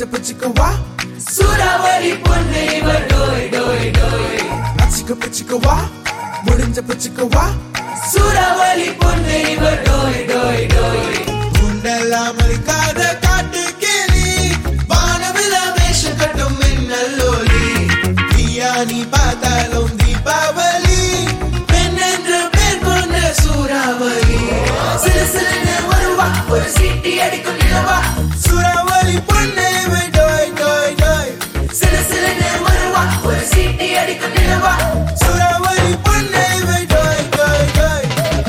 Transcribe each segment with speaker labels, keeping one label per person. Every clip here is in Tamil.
Speaker 1: பிச்சுக்குவா
Speaker 2: சூறாவளி பொண்ணு இவ டோய் டோய் டோய்
Speaker 1: அச்சுக்க பிச்சுக்குவா முடிஞ்ச பிச்சுக்குவா
Speaker 2: சூறாவளி பொண்ணு இவ டோய் டோய் டோய்
Speaker 1: குண்டெல்லாம் இருக்காத காட்டு கேலி வானவில வேஷம் கட்டும் மின்னல் ஒலி தீயா நீ பார்த்தாலும் தீபாவளி
Speaker 2: பெண் என்ற பேர் கொண்ட சூறாவளி சிறு சிறுன்னு வருவா ஒரு சீட்டி அடிக்கும் நிலவா
Speaker 1: சுறாவளி பொண்ணே டோய் டோய் டோய்
Speaker 2: சிறு சிறுன்னு வருவா ஒரு சீட்டி அடிக்கும் நிலவா
Speaker 1: சுறாவளி பொண்ணே டோய் டோய் டோய்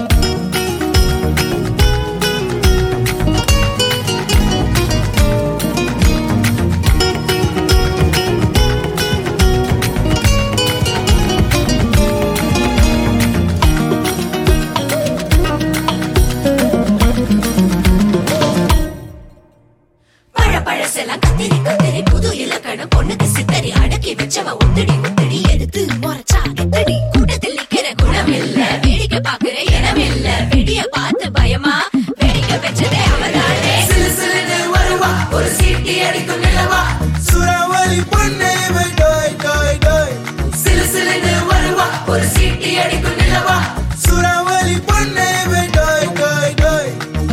Speaker 3: பழ பழசெல்லாம் கத்திரி கத்திரி புது இலக்கணம் பொண்ணுக்கு சித்தரி அடக்கி வச்சவ ஒத்தடி ஒத்தடி எடுத்து முறைச்சா கத்தடி கூட்டத்தில் நிக்கிற குணம் இல்ல வேடிக்கை பாக்குற இனம் இல்ல வெடிய பார்த்து பயமா வேடிக்கை வச்சதே அவதானே
Speaker 2: சிறு சிறுன்னு வருவா ஒரு சீட்டி அடிக்கும் நிலவா
Speaker 1: சுறாவளி பொண்ணே டோய் டோய் டோய்
Speaker 2: சிறு சிறுன்னு வருவா ஒரு சீட்டி அடிக்கும் நிலவா
Speaker 1: சுறாவளி பொண்ணே டோய் டோய் டோய்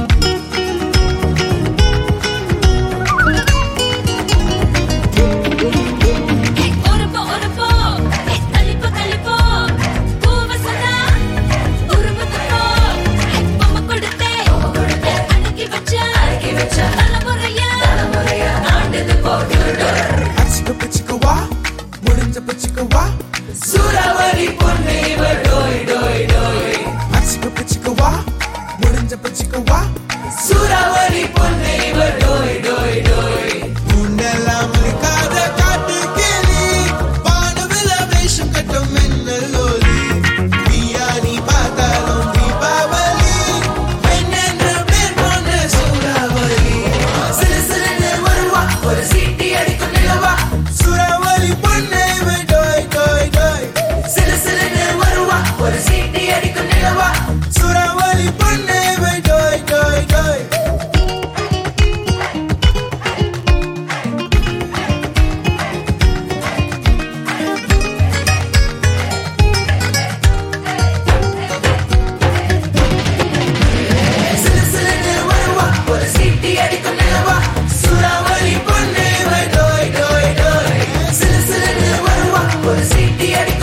Speaker 3: ஒருப்போ ஒருப்போ தள்ளிப்போ தள்ளிப்போ பூவ சொன்னா உருவ தப்போ பொம்மை கொடுத்தே அடக்கி வச்சா
Speaker 2: அடக்கி வச்சா
Speaker 3: தலைமுறையா
Speaker 2: தலைமுறையா ஆண்டது போட்டு
Speaker 1: அச்சுக்க பிச்சுக்குவா முடிஞ்ச பிச்சுக்குவா
Speaker 2: சூறாவளி பொண்ணு இவ டோய் டோய் டோய்
Speaker 1: அச்சுக்க பிச்சுக்குவா முடிஞ்ச பிச்சுக்குவா
Speaker 2: சூறாவளி பொண்ணு இவ டோய் டோய் டோய்
Speaker 1: குண்டெல்லாம் இருக்காத காட்டு கேலி வானவில வேஷம் கட்டும் மின்னல் ஒலி தீயா நீ பார்த்தாலும் தீபாவளி
Speaker 2: பெண் என்ற பேர் கொண்ட சூறாவளி சிறு சிறுன்னு வருவா ஒரு சீட்டி அடிக்கும் நிலவா
Speaker 1: சுறாவளி பொண்ணே டோய் டோய் டோய்
Speaker 2: சிறு சிறுன்னு வருவா ஒரு சீட்டி அடிக்கும் நிலவா
Speaker 1: சுறாவளி பொண்ணே டோய் டோய் டோய்
Speaker 2: சிறு சிறுன்னு வருவா ஒரு சீட்டி அடிக்கும் நிலவா சூறாவளி பொண்ணு இவ டோய் டோய் டோய் சிறு சிறுன்னு வருவா ஒரு சீட்டி அடிக்கும்